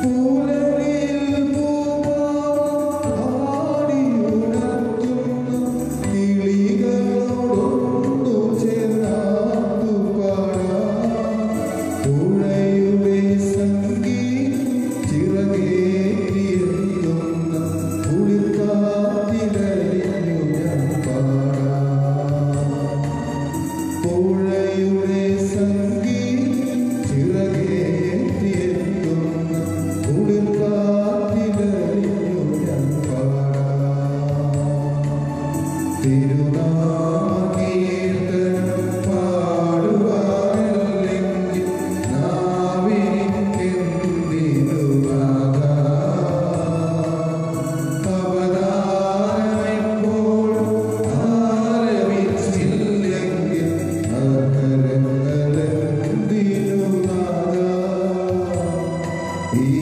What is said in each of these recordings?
പുഴയുടെ സംഗീതം ചിറകേറ്റിയെത്തുന്ന കുളിർക്കാറ്റിലറിഞ്ഞു ഞാൻ പാടാം. തിരുനാമകീർത്തനം പാടുവാനല്ലെങ്കിൽ നാവിനിക്കെന്തിനുമാകാം. അവതാരമെപ്പോൾ ആലപിച്ചില്ലെങ്കിൽ അകരങ്ങളെന്തിനുമാകാം. ഈ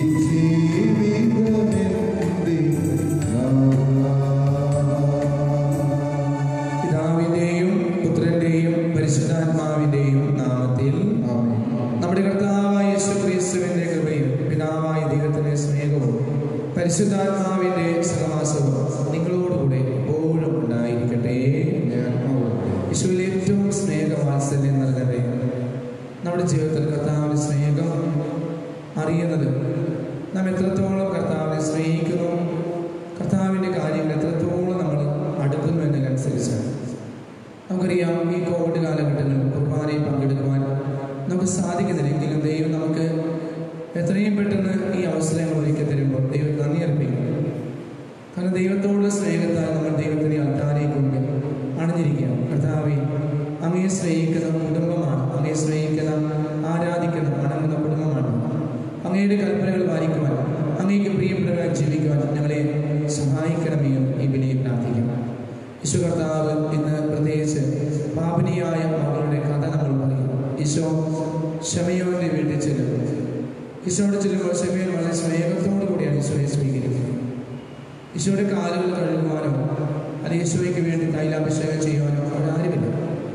ജീവിതമെന്തിനാകാം. പിതാവിന്റെയും പുത്രന്റെയും പരിശുദ്ധാത്മാവിന്റെയും നാമത്തിൽ നമ്മുടെ കർത്താവായ യേശു ക്രിസ്തുവിന്റെ കൃപയും പിതാവായ ദൈവത്തിന്റെ സ്നേഹവും പരിശുദ്ധാത്മാവിന്റെ സഹവാസവും നിങ്ങളോടുകൂടെ എപ്പോഴും ഉണ്ടായിരിക്കട്ടെ യേശുവിൽ ഏറ്റവും സ്നേഹവാത്സല്യം നൽകട്ടെ നമ്മുടെ ജീവിതത്തിൽ കർത്താവിന്റെ സ്നേഹം അറിയുന്നത് നാം എത്രത്തോളം കർത്താവിനെ സ്നേഹിക്കുന്നു കർത്താവിൻ്റെ കാര്യങ്ങൾ എത്രത്തോളം നമ്മൾ അടുക്കുന്നു എന്നതിനനുസരിച്ചാണ് നമുക്കറിയാം ഈ കോവിഡ് കാലഘട്ടങ്ങളിൽ കുർബാനയിൽ പങ്കെടുക്കുവാൻ നമുക്ക് സാധിക്കുന്നില്ലെങ്കിലും ദൈവം നമുക്ക് എത്രയും പെട്ടെന്ന് ഈ അവസരങ്ങൾ ഒരുക്കി തരുമ്പോൾ ദൈവം നന്ദി അർപ്പിക്കും കാരണം ദൈവത്തോടുള്ള സ്നേഹത്താൽ നമ്മൾ ദൈവത്തിൻ്റെ അൾത്താരേക്ക് മുമ്പിൽ അണിഞ്ഞിരിക്കുക കർത്താവെ അങ്ങയെ സ്നേഹിക്കുന്ന കുടുംബമാണ് അങ്ങയെ സ്നേഹിക്കുന്ന ആരാധിക്കുന്ന അണങ്ങുന്ന കുടുംബമാണ് അങ്ങയുടെ കൽപ്പനകൾ പാലിക്കുവാൻ അങ്ങേക്ക് പ്രിയപ്പെട്ടവരായി ജീവിക്കുവാൻ ഞങ്ങളെ സഹായിക്കണമേ എന്ന് ഈ വിലയിൽ പ്രാർത്ഥിക്കും യേശു കർത്താവ് ഇന്ന് പ്രത്യേകിച്ച് പാപനിയായ മകളുടെ കഥ നമ്മൾ പറയും ഈശോ ക്ഷമയോന്റെ വീട്ടിൽ ചെല്ലും ഈശോയുടെ ചെല്ലുമ്പോൾ ക്ഷമയോൻ വളരെ സ്നേഹത്തോടു കൂടിയാണ് ഈശോയെ സ്വീകരിക്കുന്നത് ഈശോയുടെ കാലുകൾ കഴുകുവാനോ അത് ഈശോയ്ക്ക് വേണ്ടി തൈലാഭിഷേകം ചെയ്യുവാനോ അവിടെ ആരുമില്ല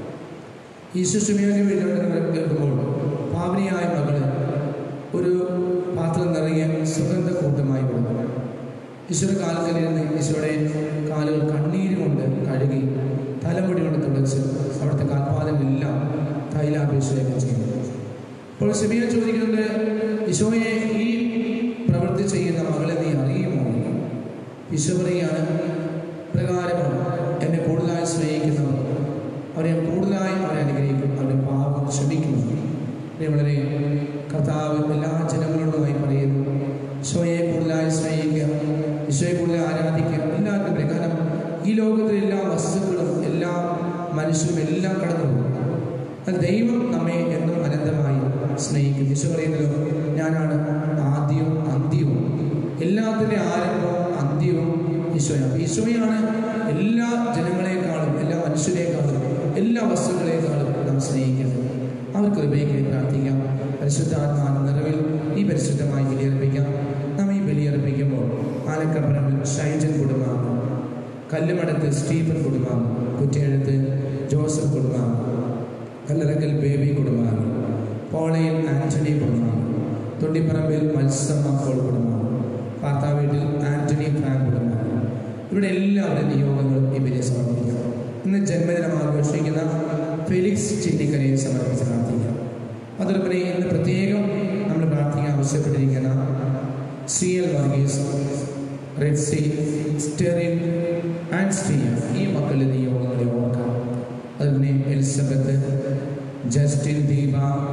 ഈശോ ക്ഷമയോന്റെ വീട്ടിലോട്ട് കേൾക്കുമ്പോൾ പാവനിയായ മകള് ഒരു പാത്രം നിറയെ സുഗന്ധ കൂട്ടമായി വന്നു ഈശോയുടെ കാൽക്കലിരുന്ന് ഈശോയുടെ കാലുകൾ കണ്ണീര് കൊണ്ട് കഴുകി തലമുടി കൊണ്ട് തുടച്ച് അവിടുത്തെ കാൽപാദങ്ങളെല്ലാം തൈലാഭിഷേകം ചെയ്തു അപ്പോൾ സിമിയ ചോദിക്കുന്നുണ്ട് ഈശോയെ ഈ പ്രവൃത്തി ചെയ്യുന്ന മകളെ നീ അറിയുമോ ഈശോ പറയുകയാണ് പ്രകാരമാണ് എന്നെ കൂടുതലായി സ്നേഹിക്കുന്നവർ അവരെ കൂടുതലായി അവരെ അനുഗ്രഹിക്കും അവരുടെ പാപം ക്ഷമിക്കുന്നു ഇനി വളരെ കർത്താവ് എല്ലാ ജനങ്ങളോടുമായി പറയുന്നു ഈശോയെ കൂടുതലായി സ്നേഹിക്കുക ഈശോയെ കൂടുതൽ ആരാധിക്കുക എല്ലാവർക്കും പറയും കാരണം ഈ ലോകത്തിലെ എല്ലാ വസ്തുക്കളും എല്ലാ മനുഷ്യരും എല്ലാം കടന്നു പോകും എന്നാൽ ദൈവം നമ്മെ എന്നും അനന്തമായി സ്നേഹിക്കും ഈശോ പറയുന്നല്ലോ ഞാനാണ് ആദ്യവും അന്ത്യവും എല്ലാത്തിൻ്റെ ആരംഭവും അന്ത്യവും ഈശോയാണ് ഈശോയാണ് എല്ലാ ജനങ്ങളെക്കാളും എല്ലാ മനുഷ്യരെക്കാളും എല്ലാ വസ്തുക്കളെക്കാളും നാം സ്നേഹിക്കുന്നത് അവർ കൃപയ്ക്ക് പ്രാർത്ഥിക്കാം പരിശുദ്ധാത്മാവിന്റെ നിറവിൽ ഈ പരിശുദ്ധമായി ബലിയർപ്പിക്കാം നാം ഈ ബലിയർപ്പിക്കുമ്പോൾ ആലക്കപ്പറമ്പിൽ ഷൈജൻ കുടുംബാണ് കല്ലുമടത്ത് സ്റ്റീഫൻ കുടുംബാണ് കുറ്റിയെഴുത്ത് ജോസഫ് കുടുംബാണ് കല്ലറക്കൽ ബേബി കുടുംബാണ് പോളയിൽ ആന്റണി കുടുംബാണ് തൊണ്ടിപ്പറമ്പിൽ മത്സമ്മ പോൾ കുടുംബാണ് പാർത്താ വീട്ടിൽ ആന്റണി ഫ്രാങ്ക് കുടുംബാണ് ഇവിടെ എല്ലാവരുടെ നിയോഗങ്ങളും ഇവരെ സമർപ്പിക്കാം ഇന്ന് ജന്മദിനം ആഘോഷിക്കുന്ന ഫെലിക്സ് ചിന്നിക്കരയെ സമർപ്പിച്ച് പ്രാർത്ഥിക്കാം അതോടൊപ്പം ഇന്ന് പ്രത്യേകം നമ്മൾ പ്രാർത്ഥിക്കാൻ ആവശ്യപ്പെട്ടിരിക്കുന്ന സി എൽ വർഗീസ് റെഡ്സി സ്റ്റെറിൻ ആൻഡ് സ്റ്റീയ ഈ മക്കളുടെ നിയോഗങ്ങളെ ഓർക്കാം അതുപോലെ Elizabeth Justin Deepa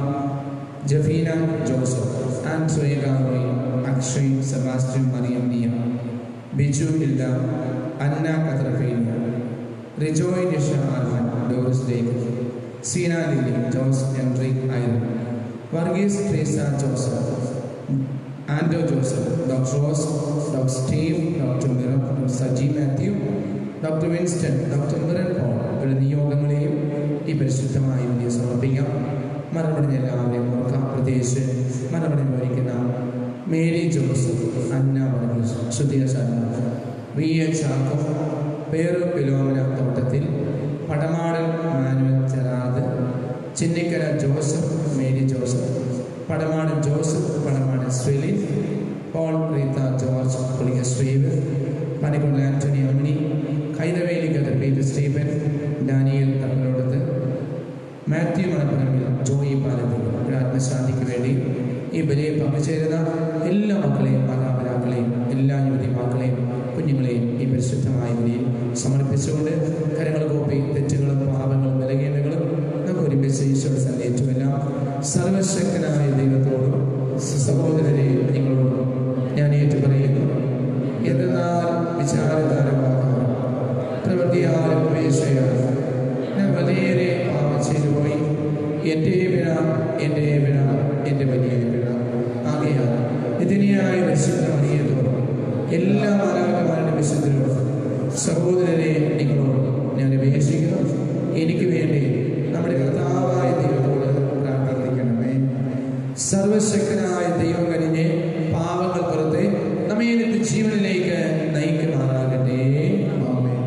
Jafeena Joseph and സുയഗാറോയി അക്ഷയ് സെബാസ്റ്റ്യൻ മറിയം നിയ ബിജു ഇല്ല അന്ന കത്രഫീന റിജോയ് നിഷ ആർമൻ ഡോറിസ് ലേക്ക് സീന ലിലി ജോസ് എൻട്രി ഐറൻ വർഗീസ് ട്രീസ ജോസഫ് ആൻഡോ Joseph doctor Rose doctor Steve doctor മിറം doctor Saji Mathew doctor Winston doctor മിറൻ പോൾ ഇവരുടെ നിയോഗങ്ങളെയും ഈ പരിശുദ്ധമായി വലിയ സമർപ്പിക്കാം മറുപടി എല്ലാവരെയും ഓർക്കാം പ്രത്യേകിച്ച് മറുപടി വഹിക്കുന്ന Mary Joseph Anna Varghese Sudheera Sharma V A Chacko പേരു പിലോമന തോട്ടത്തിൽ പടമാടൻ മാനുവൽ ചെറാത് Chinnikkara Joseph Mary Joseph Padamadan Joseph Padamadan ശ്രീലിൻ പോൾ റീത്ത ജോർജ് പുളിയ സ്റ്റീവ് പനിക്കുള്ള Antony Ammini Kaithavelikkathu Peter Stephen Daniel തമിഴോടത്ത് മാത്യു മണപ്പുറമിൽ ജോയി പാലത്തിൽ ഒരു ആത്മശാന്തിക്ക് വേണ്ടി ഈ ബലിയിൽ പങ്കുചേരുന്ന എല്ലാ മക്കളെയും മാതാപിതാക്കളെയും എല്ലാ യുവതിമാക്കളെയും കുഞ്ഞുങ്ങളെയും ഈ പരിശുദ്ധമായ ബലിയിൽ സമർപ്പിച്ചുകൊണ്ട് കരങ്ങൾ കോപ്പി തെറ്റുകളും പാപങ്ങളും ബലഹീനതകളും നമുക്ക് ഒരുമിച്ച് ഈശ്വര സന്ദേശമെല്ലാം സർവശക്തനായ ദൈവത്തോടും സഹോദരരെ നിങ്ങളോടും ഞാൻ ഏറ്റു പറയുന്നു എന്തെന്നാൽ വിചാരധാരം പ്രവൃത്തിയാലും ഉപേക്ഷയാലും ഞാൻ വളരെയേറെ പാപം ചെയ്തു പോയി എൻ്റെ പിഴ എൻ്റെ പിഴ എൻ്റെ വലിയ പിഴ ആകയാൽ ഇതിനെയായ വിശുദ്ധ മണിയത്തോടും എല്ലാ മാതാപിതാക്കളുടെ വിശുദ്ധരോടും സഹോദരരെ നിങ്ങളോട് ഞാൻ അപേക്ഷിക്കുന്നു എനിക്ക് വേണ്ടി നമ്മുടെ കർത്താവായ ദൈവത്തോട് പ്രാർത്ഥിക്കണമേ സർവശക്തനായ ദൈവം കഴിഞ്ഞ് പാവങ്ങൾ പുറത്തെ നമ്മെ നിത്യ ജീവനിലേക്ക് നയിക്കുമാറാകട്ടെ ആമേൻ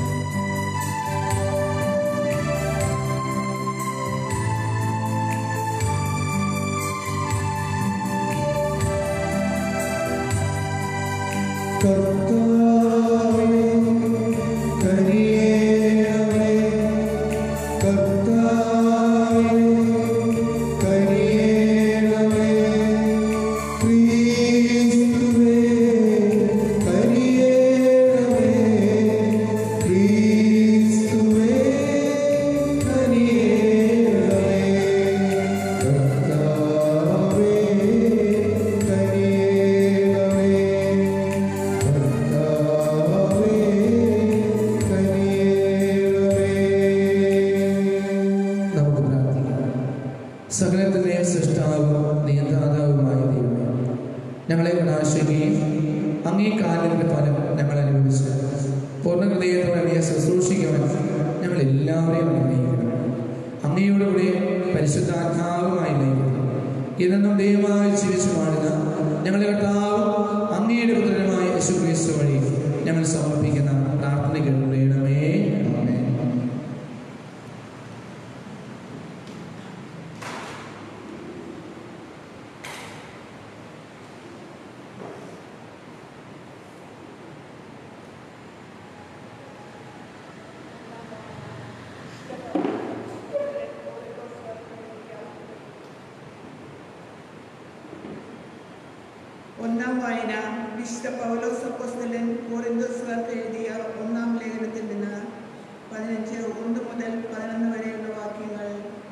കർത്താവേ കനിയേണമേ കർത്താവേ കനിയേണമേ ക്രിസ്തുവേ കനിയേണമേ ക്രിസ്തുവേ കനിയേണമേ കർത്താവേ കനിയേണമേ കർത്താവേ കനിയേണമേ നമുക്ക് പ്രാർത്ഥിക്കാം സകലത്തിലെ സൃഷ്ടാവും നിയന്ത്രാതാവുമായ ദൈവമേ ഞങ്ങളെ ആശ്രയിക്കുകയും അങ്ങേ കാലിന്റെ ഫലം ഞങ്ങൾ അനുഭവിച്ച് പൂർണ്ണ ഹൃദയത്തോടെ അങ്ങയെ ശുശ്രൂഷിക്കുവാൻ ഞങ്ങൾ എല്ലാവരെയും അനുഗ്രഹിക്കണം അങ്ങയോടുകൂടെ പരിശുദ്ധാത്മാവുമായി ലയിക്കണം ഇതെന്നും ദൈവമായി ജീവിച്ചു വാഴുന്ന ഞങ്ങളുടെ കർത്താവും അങ്ങയുടെ പുത്രനുമായ യേശു ക്രിസ്തു വഴി ഞങ്ങൾ സമർപ്പിക്കുന്ന പ്രാർത്ഥനയ്ക്ക് ഉള്ളണമേ ആമേൻ ഒന്നാം വായന വിശുദ്ധ പൗലോസ് അപ്പോസ്തലൻ കോറിന്തോസുകാർക്ക് എഴുതിയ ഒന്നാം ലേഖനത്തിൽ നിന്ന് പതിനഞ്ച് ഒന്ന് മുതൽ പതിനൊന്ന് വരെയുള്ള വാക്യങ്ങൾ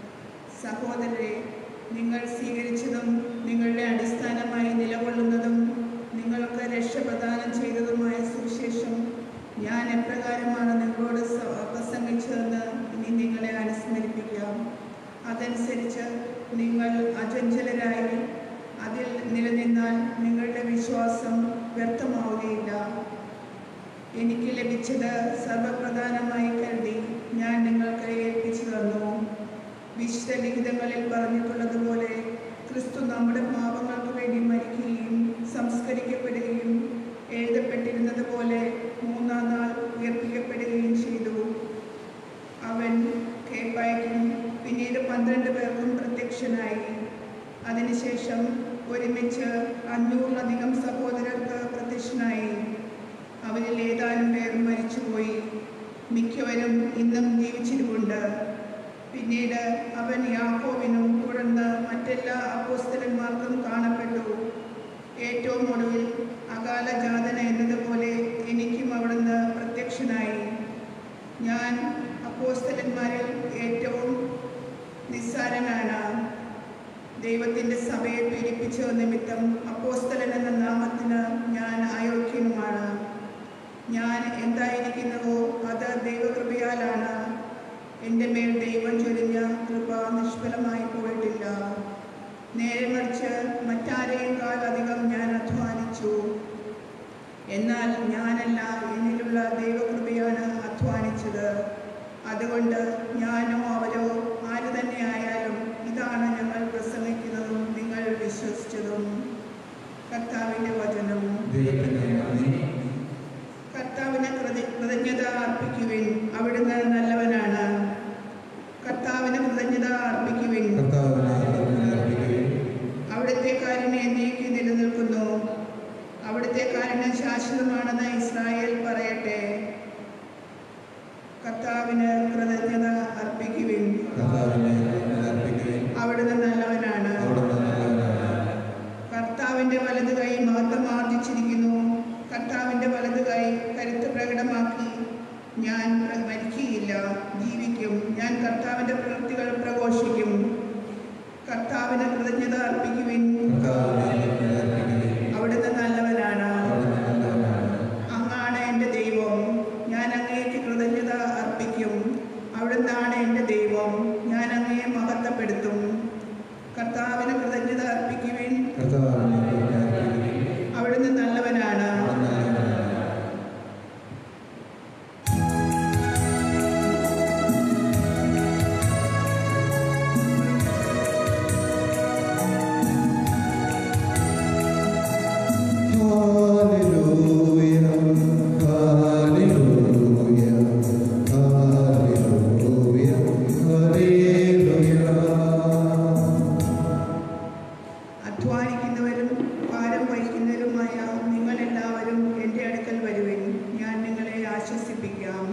സഹോദരരെ നിങ്ങൾ സ്വീകരിച്ചതും നിങ്ങളുടെ അടിസ്ഥാനമായി നിലകൊള്ളുന്നതും നിങ്ങൾക്ക് രക്ഷ പ്രദാനം ചെയ്തതുമായ സുവിശേഷം ഞാൻ എപ്രകാരമാണ് നിങ്ങളോട് സ- പ്രസംഗിച്ചതെന്ന് ഇനി നിങ്ങളെ അനുസ്മരിപ്പിക്കാം അതനുസരിച്ച് നിങ്ങൾ അചഞ്ചലരായി അതിൽ നിലനിന്നാൽ നിങ്ങളുടെ വിശ്വാസം വ്യർത്ഥമാവുകയില്ല എനിക്ക് ലഭിച്ചത് സർവപ്രധാനമായി കരുതി ഞാൻ നിങ്ങൾക്ക് ഏൽപ്പിച്ചു തന്നു വിശുദ്ധ ലിഖിതങ്ങളിൽ പറഞ്ഞിട്ടുള്ളതുപോലെ ക്രിസ്തു നമ്മുടെ പാപങ്ങൾക്ക് വേണ്ടി മരിക്കുകയും സംസ്കരിക്കപ്പെടുകയും എഴുതപ്പെട്ടിരുന്നത് പോലെ മൂന്നാം നാൾ ഉയർപ്പിക്കപ്പെടുകയും ചെയ്തു അവൻ കേപ്പായ്ക്കും പിന്നീട് പന്ത്രണ്ട് പേർക്കും പ്രത്യക്ഷനായി അതിനുശേഷം ഒരുമിച്ച് അഞ്ഞൂറിലധികം സഹോദരർക്ക് പ്രത്യക്ഷനായി അവരിൽ ഏതാനും പേർ മരിച്ചുപോയി മിക്കവരും ഇന്നും ജീവിച്ചിരിപ്പുണ്ട് പിന്നീട് അവൻ യാക്കോവിനും തുടർന്ന് മറ്റെല്ലാ അപ്പോസ്തലന്മാർക്കും കാണപ്പെട്ടു ഏറ്റവും ഒടുവിൽ അകാല ജാതന എന്നതുപോലെ എനിക്കും അവിടുന്ന് പ്രത്യക്ഷനായി ഞാൻ അപ്പോസ്തലന്മാരിൽ ഏറ്റവും നിസ്സാരനാണ് ദൈവത്തിൻ്റെ സഭയെ പീഡിപ്പിച്ച നിമിത്തം അപ്പോസ്തലൻ എന്ന നാമത്തിന് ഞാൻ അയോഗ്യനുമാണ് ഞാൻ എന്തായിരിക്കുന്നുവോ അത് ദൈവകൃപയാലാണ് എൻ്റെ മേൽ ദൈവം ചൊരിഞ്ഞ കൃപ നിഷ്ഫലമായി പോയിട്ടില്ല നേരെ മറിച്ച് മറ്റാരെയേക്കാൾ അധികം ഞാൻ അധ്വാനിച്ചു എന്നാൽ ഞാനല്ല എന്നിലുള്ള ദൈവകൃപയാണ് അധ്വാനിച്ചത് അതുകൊണ്ട് ഞാനോ അവരോ ആര് തന്നെ ആയാലും ഇതാണ് ഞങ്ങൾ പ്രസംഗിക്കുന്നതും നിങ്ങൾ വിശ്വസിച്ചതും കർത്താവിൻ്റെ വചനവും ദൈവത്തിന് നന്ദി കർത്താവിന് കൃത- കൃതജ്ഞത അർപ്പിക്കുവിൻ അവിടുന്ന് നല്ലവനാണ് കർത്താവിന് കൃതജ്ഞത അർപ്പിക്കുവിൻ കർത്താവിനെ അർപ്പിക്കുകയും അവിടുത്തെ കാര്യം എന്നേക്ക് നിലനിൽക്കുന്നു സമാധാനം ശാശ്വതമാണെന്ന് ഇസ്രായേൽ പറയട്ടെ കർത്താവിന് കൃതജ്ഞത അർപ്പിക്കുവിൻ കർത്താവിനെ അർപ്പിക്കുവിൻ അവിടുന്ന് നല്ലവനാണ് അവിടുന്ന് നല്ലവനാണ് കർത്താവിന്റെ വലത് കൈ മഹത്വം ആർജിച്ചിരിക്കുന്നു കർത്താവിന്റെ വലത് കൈ കരുത്ത് പ്രകടമാക്കി ഞാൻ പ്ര- മരിക്കുകയില്ല ജീവിക്കും ഞാൻ കർത്താവിന്റെ പ്രവൃത്തികൾ പ്രഘോഷിക്കും കർത്താവിന് കൃതജ്ഞത അർപ്പിക്കുവിൻ കർത്താവിനെ അർപ്പിക്കുവിൻ അവിടുന്ന് നല്ലവനാണ് അവിടുന്ന് നല്ലവനാണ് അങ്ങാണ് എൻ്റെ ദൈവം ഞാൻ അങ്ങേക്ക് കൃതജ്ഞത അർപ്പിക്കും അവിടുന്നാണ് എൻ്റെ ദൈവം ഞാൻ അങ്ങയെ മഹത്വപ്പെടുത്തും കർത്താവിന് കൃതജ്ഞത അർപ്പിക്കുവിൻ കർത്താവിനെ അർപ്പിക്കുവിൻ അവിടുന്ന് നല്ലവനാണ് അവിടുന്ന് നല്ലവനാണ് Hallelujah, hallelujah, hallelujah, hallelujah. അധ്വാനിക്കുന്നവരും ഭാരം വഹിക്കുന്നവരുമായ നിങ്ങളെല്ലാവരും എൻ്റെ അടുക്കൽ വരുവിൻ ഞാൻ നിങ്ങളെ ആശ്വസിപ്പിക്കാം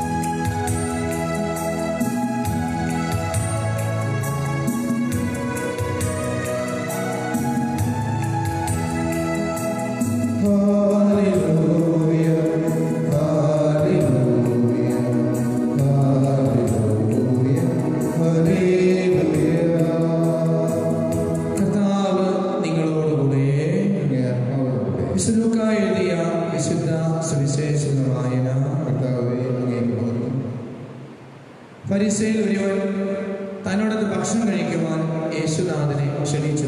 Hallelujah, hallelujah, hallelujah, hallelujah. കർത്താവ് നിങ്ങളോടുകൂടെ ഞാൻ അവളുടെ വിശുദ്ധ എഴുതിയ വിശുദ്ധ സുവിശേഷ വായന കർത്താവെ അങ്ങേക്ക് മഹത്വം പരിസയിൽ ഒരുവൻ തന്നോടൊത്ത് ഭക്ഷണം കഴിക്കുവാൻ യേശുനാഥനെ ക്ഷണിച്ചു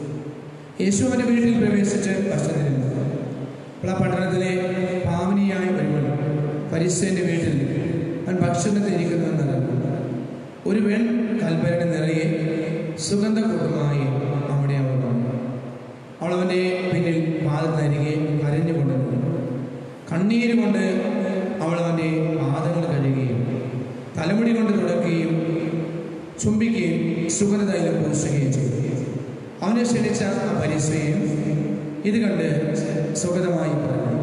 യേശു അവന്റെ വീട്ടിൽ പ്രവേശിച്ച് ഭക്ഷണം തിരുന്നു അപ്പോൾ ആ പട്ടണത്തിലെ പാവനിയായ ഒരുവൻ പരിസേന്റെ വീട്ടിൽ അവൻ ഭക്ഷണത്തിൽ ഇരിക്കുന്നുവെന്നറിഞ്ഞു ഒരു വെൺ കൽപ്പരണ നിറയെ സുഗന്ധകൂട്ടമായി അവിടെ അവൾ വന്നു അവൾ അവൻ്റെ പിന്നിൽ പാദത്തിനരികെ കരഞ്ഞുകൊണ്ടിരുന്നു കണ്ണീര് കൊണ്ട് അവൾ അവൻ്റെ പാദങ്ങൾ കഴുകുകയും തലമുടി കൊണ്ട് തുടക്കുകയും ചുംബിക്കുകയും സുഗന്ധതൈലം പൂശുകയും ചെയ്തു അവനെ ക്ഷണിച്ച ആ പരിസയും ഇത് കണ്ട് സുഗതമായി പറഞ്ഞു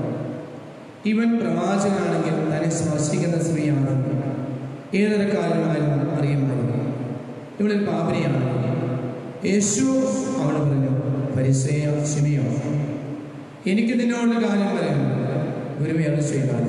ഇവൻ പ്രവാചകനാണെങ്കിൽ തന്നെ സ്പർശിക്കുന്ന സ്ത്രീയാണ് ഏതൊരു കാലമായാലും അറിയപ്പെടുന്നു ഇവളിൽ പാപരിയാണ് യേശു അവൾ പറഞ്ഞു പരിസയ ശിമിയോ എനിക്ക് നിന്നോട് കാര്യം പറയാം ഗുരുമയാണ് ചെയ്താൽ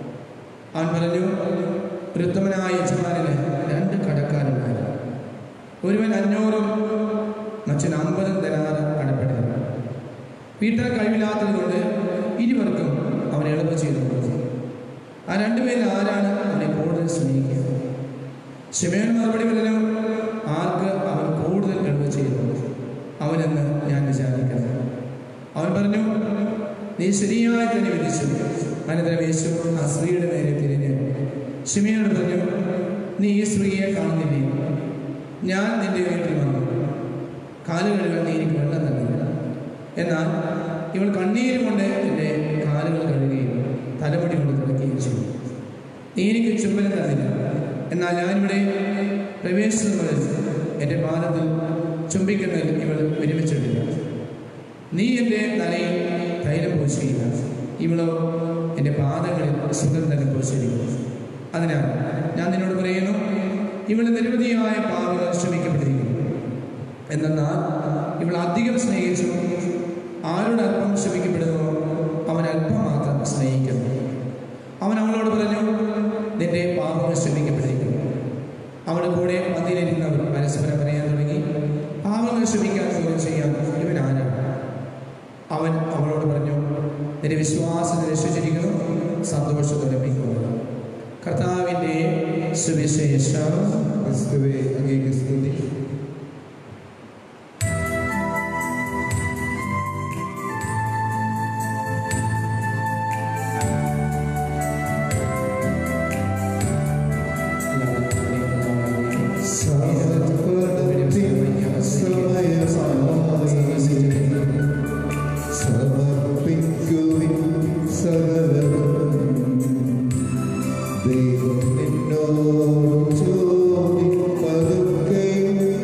അവൻ പറഞ്ഞു ഒരു ഉത്തമനായ യജമാനിന് രണ്ട് കടക്കാരുണ്ടായിരുന്നു ഒരുവൻ അഞ്ഞൂറും മറ്റൊരു അമ്പതും തരാറ് കടപ്പെട്ടത് വീട്ടിൽ കഴിവില്ലാത്തത് കൊണ്ട് ഇരുവർക്കും അവൻ എളുപ്പം ചെയ്തു കൊടുത്തു ആ രണ്ടുപേരിൽ ആരാണ് അവനെ കൂടുതൽ സ്നേഹിക്കുക ശിമയോൻ മറുപടി പറഞ്ഞു ആർക്ക് അവൻ കൂടുതൽ എളുപ്പം ചെയ്തു കൊടുത്തു അവനെന്ന് ഞാൻ വിചാരിക്കുന്നു അവൻ പറഞ്ഞു നീ ശരിയായി തന്നെ വിധിച്ചു അനന്തരം യേശു ആ സ്ത്രീയുടെ നേരെ തിരിഞ്ഞ് ഷിമിയോട് പറഞ്ഞു നീ ഈ സ്ത്രീയെ കാണുന്നില്ലേ ഞാൻ നിന്റെ വീട്ടിൽ വന്നു കാല് കഴുകാൻ നീ എനിക്ക് വെള്ളം തന്നില്ല എന്നാൽ ഇവൾ കണ്ണീര് കൊണ്ട് എൻ്റെ കാലുകൾ കഴുകുകയും തലമുടി കൊണ്ട് തുടക്കുകയും ചെയ്തു നീ എനിക്ക് ചുംബനം തന്നില്ല എന്നാൽ ഞാനിവിടെ പ്രവേശിച്ചത് എൻ്റെ പാദത്തിൽ ചുംബിക്കുന്നതിൽ ഇവൾ വിരമിച്ചിട്ടില്ല നീ എൻ്റെ തലയിൽ തൈലം പൂശിയില്ല ഇവളോ എൻ്റെ പാദങ്ങളിൽ സുഗന്ധം പൂശിയിരിക്കുന്നു അതിനാൽ ഞാൻ നിന്നോട് പറയുന്നു ഇവൾ നിരവധിയായ പാപങ്ങൾ ക്ഷമിക്കപ്പെട്ടിരിക്കുന്നു എന്നാൽ ഇവൾ അധികം സ്നേഹിച്ചു ആരോട് അല്പം ക്ഷമിക്കപ്പെടുന്നു അവൻ അല്പം മാത്രം സ്നേഹിക്കുന്നു അവൻ അവളോട് പറഞ്ഞു നിന്റെ പാപങ്ങൾ ക്ഷമിക്കപ്പെട്ടിരിക്കുന്നു അവളുടെ കൂടെ മതിയിലിരുന്നവർ പരസ്പരം പറയാൻ തുടങ്ങി പാപങ്ങൾ ക്ഷമിക്കാൻ പോലും ചെയ്യാൻ ഇവൻ ആരാണ് അവൻ അവളോട് പറഞ്ഞു നിന്റെ വിശ്വാസം രക്ഷിച്ചിരിക്കുന്നു സന്തോഷത്തോടെ പിക്കുന്നു കർത്താവിൻ്റെ സുവിശേഷം ക്രിസ്തുവേ അങ്ങേക്ക് സ്തുതി സമർപ്പിക്കുവിൻ സകലവും ദൈവം നിന്നോട് ചോദിപ്പതുക്കെയും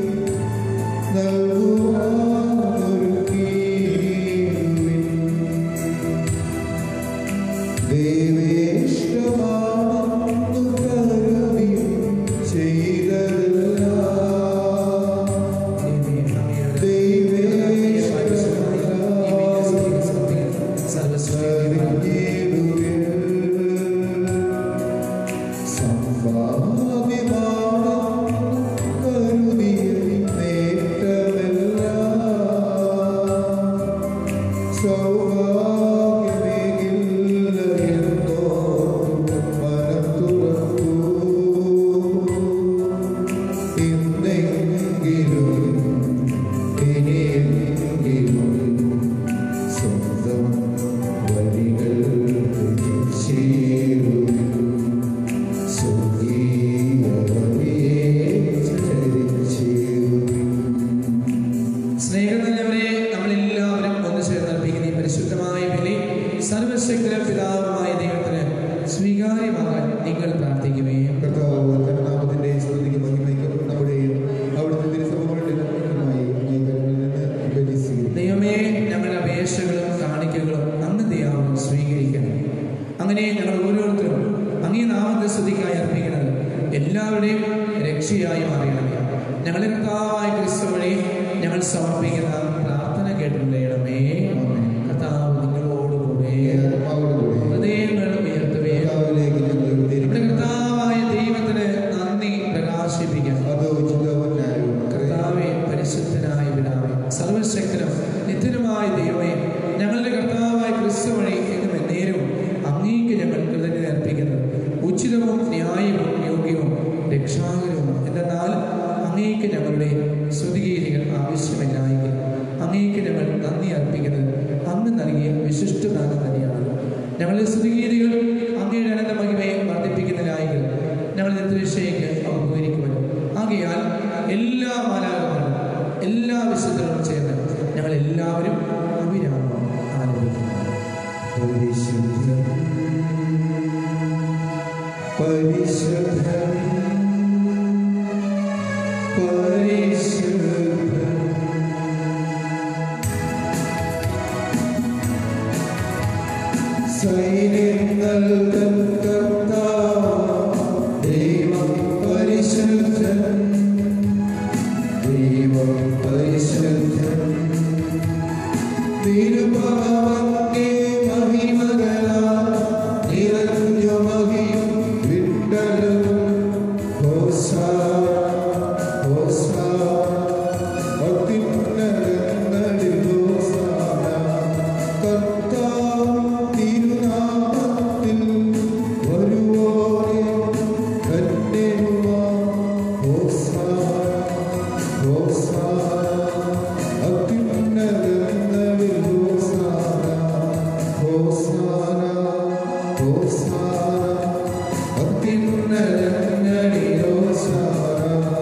സർവശക്തനും പിതാവുമായ ദൈവത്തിന് സ്വീകാര്യമാകാൻ നിങ്ങൾ പ്രാർത്ഥിക്കുകയും കർത്താവ് തന്റെ നാമത്തിന്റെ സ്തുതിക്ക് മഹിമയ്ക്കും നമ്മുടെയും അവിടുത്തെ തിരുസഭകളുടെ നന്മയ്ക്കുമായി അംഗീകാരങ്ങളിൽ നിന്ന് ബലി സ്വീകരിക്കും ദൈവമേ ഞങ്ങളുടെ അപേക്ഷകളും കാണിക്കകളും അങ്ങ് ദൈവം സ്വീകരിക്കണം അങ്ങനെ ഞങ്ങൾ ഓരോരുത്തരും അങ്ങേ നാമത്തെ സ്തുതിക്കായി അർപ്പിക്കുന്നത് എല്ലാവരുടെയും രക്ഷയായി മാറിയണമേ ഞങ്ങളുടെ കർത്താവായ ക്രിസ്തു വഴി ഞങ്ങൾ സമർപ്പിക്കുന്ന പ്രാർത്ഥന കേട്ടിട്ടുണ്ടേ കർത്താവ് നിങ്ങളോടുകൂടെ ആത്മാവോടുകൂടി ഹൃദയങ്ങൾ ഉയർത്തുകയും കർത്താവിലേക്ക് ഞങ്ങൾ നമ്മുടെ ഉദ്ധരിക്കുന്നു. കർത്താവായ ദൈവത്തിന് നന്ദി പ്രകാശിപ്പിക്കാം അത് ഉചിതവും ന്യായവും കർത്താവെ പരിശുദ്ധനായ പിതാവേ സർവശക്തനും നിത്യനുമായ ദൈവമേ ഞങ്ങളുടെ കർത്താവായ ക്രിസ്തു വഴി എന്നും എന്നേരവും അങ്ങേക്ക് ഞങ്ങൾ കൃതജ്ഞത അർപ്പിക്കുന്നത് ഉചിതവും ന്യായവും യോഗ്യവും രക്ഷാകരവും എന്നാൽ അങ്ങേക്ക് ഞങ്ങളുടെ സ്തുതിഗീതികൾ ആവശ്യമില്ലായെങ്കിൽ അങ്ങേക്ക് ഞങ്ങൾ നന്ദി അർപ്പിക്കുന്നത് അങ്ങ് നൽകിയ വിശിഷ്ടദാനം തന്നെയാണ് ഞങ്ങളുടെ സ്തുതിഗീതികൾ അങ്ങയുടെ അനന്ത മഹിമയെ വർദ്ധിപ്പിക്കുന്നതിനായെങ്കിൽ ഞങ്ങൾ നിത്യവിഷയ്ക്ക് ഉപകരിക്കുമല്ലോ ആകയാൽ എല്ലാ മാലാകങ്ങളും എല്ലാ വിശുദ്ധരും ചേർന്ന് ഞങ്ങൾ എല്ലാവരും അവിരാമം ആരംഭിക്കുന്നു പരിശുദ്ധം പരിശുദ്ധം പരിശുദ്ധം സൈന്യങ്ങൾ തൻ കർത്താവ് ദൈവം പരിശുദ്ധൻ ദൈവം പരിശുദ്ധൻ തിരുഭവന്റെ മഹിമകളാൽ നിറഞ്ഞു മഹിയും വിട്ടലും ഹോസാന, ഹോസാന, അത്യുന്നതങ്ങളിൽ ഹോസാന. കർത്താവ് തിരുനാമത്തിൽ വരുവോനെ ധന്യരുമാം. ഹോസാന, ഹോസാന, അത്യുന്നതങ്ങളിൽ ഹോസാന. ഹോസാന, ഹോസാന, അത്യുന്നതങ്ങളിൽ ഹോസാന.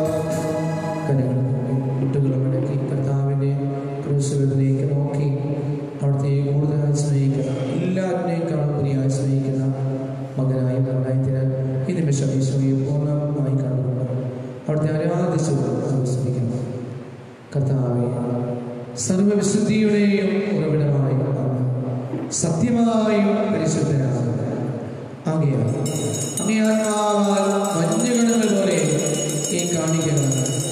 കുട്ടികളും ഇടയ്ക്ക് കർത്താവിൻ്റെ ക്രൂശുകളിലേക്ക് നോക്കി അവിടുത്തെ കൂടുതലായി സ്നേഹിക്കുന്ന എല്ലാറ്റിനേക്കാളും ഉപരിയായി സ്നേഹിക്കുന്ന മകനായ മകനായത്തിന് ഈ നിമിഷം ഈശോയെ പൂർണ്ണമായി കാണുന്നു അവിടുത്തെ ആരാധിച്ചു നമസ്കരിക്കുന്നു കർത്താവെ സർവവിശുദ്ധിയുടെയും ഉറവിടമായി അങ്ങ് സത്യമായും പരിശുദ്ധനാണ് ആകയാൽ അങ്ങേ ആത്മാവാൽ മഞ്ഞുകണങ്ങൾ പോലെ ഈ കാണിക്കണം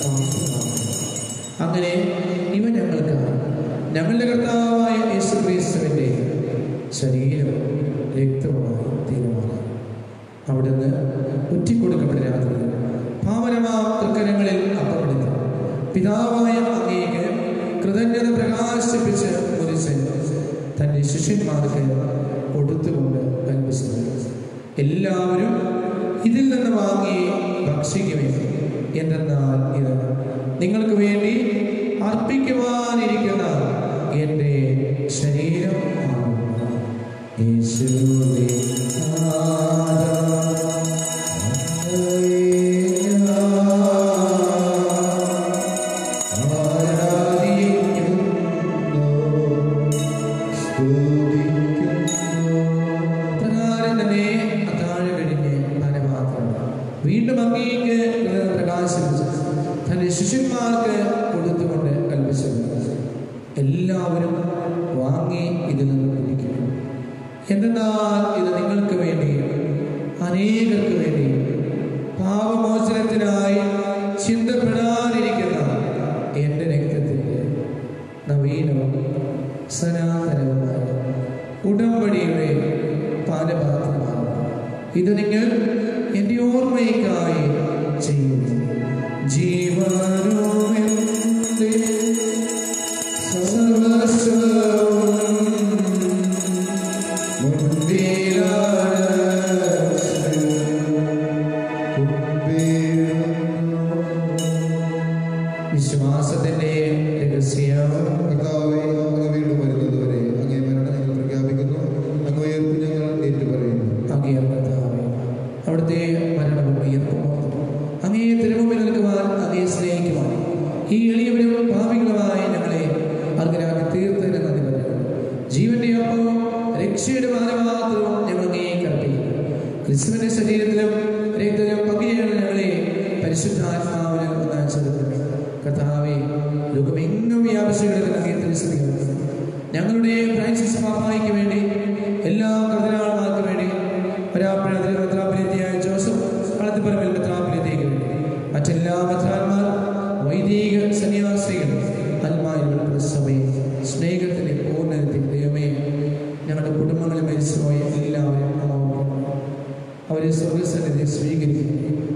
അങ്ങനെ ഇവ ഞങ്ങൾക്ക് ഞങ്ങളുടെ കർത്താവായ യേശു ക്രിസ്തുവിൻ്റെ ശരീരം രക്തവുമായി തീരുമാനം അവിടുന്ന് ഒറ്റിക്കൊടുക്കപ്പെട്ട രാത്രി പാവനമാ തൃക്കരങ്ങളിൽ അപ്പപ്പെടുത്തി പിതാവായ അങ്ങേക്ക് കൃതജ്ഞത പ്രകാശിപ്പിച്ച് മുറിച്ച് തൻ്റെ ശിഷ്യന്മാർക്ക് കൊടുത്തുകൊണ്ട് കൽപ്പിച്ചത് എല്ലാവരും ഇതിൽ നിന്ന് വാങ്ങി ഭക്ഷിക്കുമേ എന്തെന്നാൽ ഇത് നിങ്ങൾക്ക് വേണ്ടി അർപ്പിക്കുവാനിരിക്കുന്ന എൻ്റെ ശരീരം ആണ് യേശുവേ പ്രകാരം തന്നെ അത്താഴം കഴിഞ്ഞ് പാനപാത്രം വീണ്ടും അങ്ങേക്ക് ഹൃദയം പ്രകാശിപ്പിച്ചു തന്റെ ശിഷ്യന്മാർക്ക് കൊടുത്തുകൊണ്ട് കൽപ്പിച്ചു എല്ലാവരും വാങ്ങി ഇതിൽ നിന്ന് കുടിക്കും എന്തെന്നാൽ ഇത് നിങ്ങൾക്ക് വേണ്ടിയും അനേകർക്ക് വേണ്ടിയും പാപമോചനത്തിനായി ചിന്തപ്പെടാതിരിക്കുന്ന എൻ്റെ രക്തത്തിൻ്റെ നവീനവും സനാതനവുമായ ഉടമ്പടിയുടെ പാനപാത്രമാണ് ഇത് നിങ്ങൾ എൻ്റെ ഓർമ്മയ്ക്കായി ചെയ്യുന്നു ജീവനോടെ സർവസ്വവും വിശ്വാസത്തിന്റെ രഹസ്യം കർത്താവേ, അങ്ങ് വീണ്ടും വരുന്നതുവരെ അങ്ങേ മരണം ഞങ്ങൾ പ്രഖ്യാപിക്കുന്നു അങ്ങ് ഉയർപ്പ് ഞങ്ങൾ ഏറ്റുപറയുന്നു അങ്ങേ കർത്താവേ, അവിടുത്തെ മരണവും ഉയർപ്പും അങ്ങേ തിരുമുമ്പിൽ നിൽക്കുവാൻ അങ്ങേ സ്നേഹിക്കുവാൻ ഈ എളിയവരും പാപികളുമായ ഞങ്ങളെ അർഹരാക്കി തീർത്തതിന് നന്ദി പറയുന്നു ജീവന്റെ ഒപ്പവും രക്ഷയുടെ മാനപാത്രവും ഞങ്ങൾ അങ്ങേക്ക് അർപ്പിക്കുന്നു ക്രിസ്തുവിന്റെ ശരീരത്തിലും രക്തത്തിലും പങ്കുചേരുന്ന ഞങ്ങളെ പരിശുദ്ധാത്മാവിനെ ഒന്നാൻ ചെലുത്തുന്നു കർത്താവെ ലോകമെങ്ങും വ്യാപിച്ചു കിടക്കുന്ന അങ്ങേ തിരുസഭയാണ് ഞങ്ങളുടെ ഫ്രാൻസിസ് പാപ്പായ്ക്ക് വേണ്ടി എല്ലാ കർദിനാൾമാർക്ക് വേണ്ടി ഒരാപ്പഴത്തിൽ മെത്രാപ്പിലെത്തിയായ ജോസഫ് കളത്തിപ്പറമ്പിൽ മെത്രാപ്പിലെത്തിക്ക് വേണ്ടി മറ്റെല്ലാ മെത്രാന്മാർ വൈദിക സന്യാസികൾ അൽമാരുടെ സഭയെ സ്നേഹത്തിന്റെ പൂർണ്ണത്തിൽ ദൈവമേ ഞങ്ങളുടെ കുടുംബങ്ങളിൽ മരിച്ചുപോയ എല്ലാവരും ഓർക്കുന്നു. അവരെ സ്വർഗസന്നിധി സ്വീകരിക്കുന്നു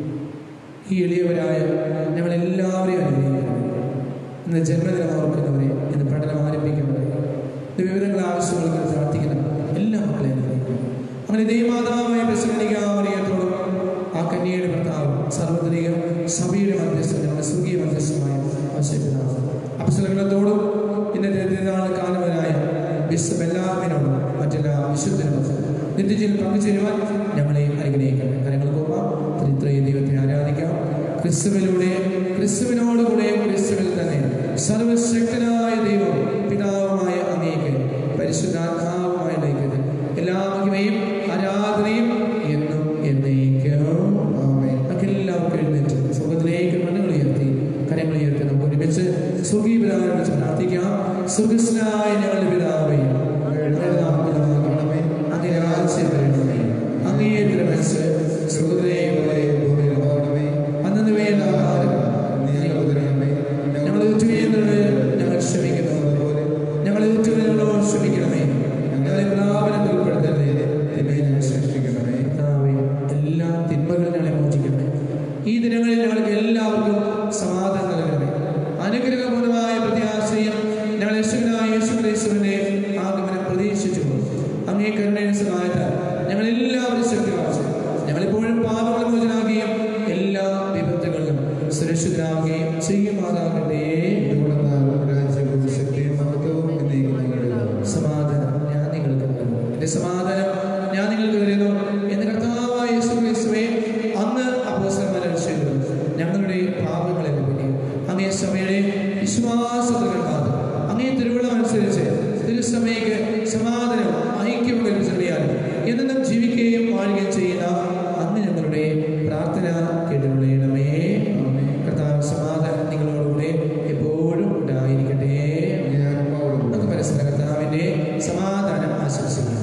ഈ എളിയവരായ ഞങ്ങളെല്ലാവരെയും അനുഗ്രഹിക്കണം ഇന്ന് ജന്മദിനം ഓർക്കുന്നവരെ ഇന്ന് പഠനം ആരംഭിക്കുന്നവരെ ഇത് വിവിധങ്ങൾ ആവശ്യങ്ങൾക്ക് പ്രാർത്ഥിക്കണം എല്ലാ മക്കളെയും അനുഗ്രഹിക്കണം അങ്ങനെ ദൈവമാതാവായ പ്രസംഗിക്കാമറിയത്തോടും ആ കന്യയുടെ ഭർത്താവ് സർവ്വത്രിക സഭയുടെ മധ്യസ്ഥം ഞങ്ങളുടെ സ്വർഗീയ മധ്യസ്ഥമായ ആവശ്യപ്പെടാം അപ്സലങ്ങളത്തോടും ഇന്നത്തെ തിരുനാൾ കാലവരായ ബിഷപ്പ് എല്ലാവരോടും മറ്റെല്ലാ വിശുദ്ധരോടും നിത്യജീവിൽ പങ്കുചേരുവാൻ ഞങ്ങളെ അനുഗ്രഹിക്കണം കാര്യങ്ങൾ പോകാം ത്രിത്രയ ദൈവത്തെ ആരാധിക്കാം ക്രിസ്തുവിലൂടെ ക്രിസ്തുവിനോടുകൂടെ ക്രിസ്തുവിൽ തന്നെ സർവശക്തനായ ദൈവം പിതാവുമായ അങ്ങേക്ക് പരിശുദ്ധാത്മാവുമായ ലൈക്കത് എല്ലാ മഹിമയും ആരാധനയും എന്നും എന്നേക്കും ആമേൻ. നമുക്ക് എല്ലാവർക്കും എഴുന്നേറ്റ് സ്വർഗത്തിലേക്ക് മണ്ണുകൾ ഉയർത്തി കരങ്ങൾ ഉയർത്തി നമുക്ക് ഒരുമിച്ച് സ്വർഗീയ പിതാവിനെ വിളിച്ച് പ്രാർത്ഥിക്കാം സ്വർഗസ്നായ ഞങ്ങളുടെ പിതാവേ അങ്ങയുടെ നാമം ഉന്നതമാകണമേ. അങ്ങയുടെ രാജ്യം വരണമേ അങ്ങേ തിരുമനസ് സ്വർഗത്തിലെയും പോലെ ഭൂമിയിലുമാകണമേ. അന്നു വേണ്ട ആഹാരം നീ ഞങ്ങൾക്ക് തരണമേ. ഞങ്ങൾ തെറ്റുചെയ്യുന്നത് ഞങ്ങൾ ക്ഷമിക്കുന്നു അതുപോലെ ഞങ്ങൾ തെറ്റുകളോട് ക്ഷമിക്കണമേ ഞങ്ങളെ പ്രലാപനത്തിൽ ഉൾപ്പെടുത്തരുതേ തിന്മയിൽ നിന്ന് രക്ഷിക്കണമേ. കർത്താവേ, എല്ലാ തിന്മകളും ഞങ്ങളെ മോചിക്കണമേ ഈ ദിനങ്ങളിൽ ഞങ്ങൾക്ക് എല്ലാവർക്കും സമാധാനം നൽകണമേ അനുഗ്രഹപൂർണമായ പ്രത്യാശയും ഞങ്ങൾ യേശുവിനായ യേശു ക്രിസ്തുവിന്റെ ആഗമനം പ്രതീക്ഷിച്ചു അങ്ങേ കരുണയുടെ സഹായത്താൽ ഞങ്ങൾ എല്ലാവരും ശക്തി പ്രാപിച്ചു ഞങ്ങളിപ്പോഴും പാപങ്ങൾ മോചനാകുകയും എല്ലാ വിപത്തുകളിലും സുരക്ഷിതരാകുകയും ചെയ്യുമാറാകട്ടെ എന്തുകൊണ്ടെന്നാൽ രാജ്യവും ശക്തിയും മഹത്വവും എന്നേക്കും നിങ്ങളുടേതാണ്. സമാധാനം ഞാൻ നിങ്ങൾക്ക് നൽകുന്നു എന്റെ സമാധാനം ഞാൻ നിങ്ങൾക്ക് തരുന്നു എന്ന് കർത്താവായ യേശു ക്രിസ്തുവേ അന്ന് അപ്പോസ്തലന്മാരെ ചെയ്തു ഞങ്ങളുടെ പാപങ്ങളെ ലഭിക്കും അങ്ങേ സഭയുടെ വിശ്വാസത്തിൽ മാത്രം അങ്ങേ തിരുവിളം അനുസരിച്ച് തിരുസഭയ്ക്ക് സമാധാനവും ഐക്യവും കൽപ്പിച്ചറിയാനും എന്നും ജീവിക്കുകയും വാഴുകയും ചെയ്യുന്ന അന്ന് ഞങ്ങളുടെ പ്രാർത്ഥന കേട്ടുകൊള്ളണമേ കർത്താവ് സമാധാനം നിങ്ങളോടുകൂടെ എപ്പോഴും ഉണ്ടായിരിക്കട്ടെ അങ്ങേ ആത്മാവോടുകൂടെ. നമുക്ക് പരസ്പര കർത്താവിന്റെ സമാധാനം ആശംസിക്കാം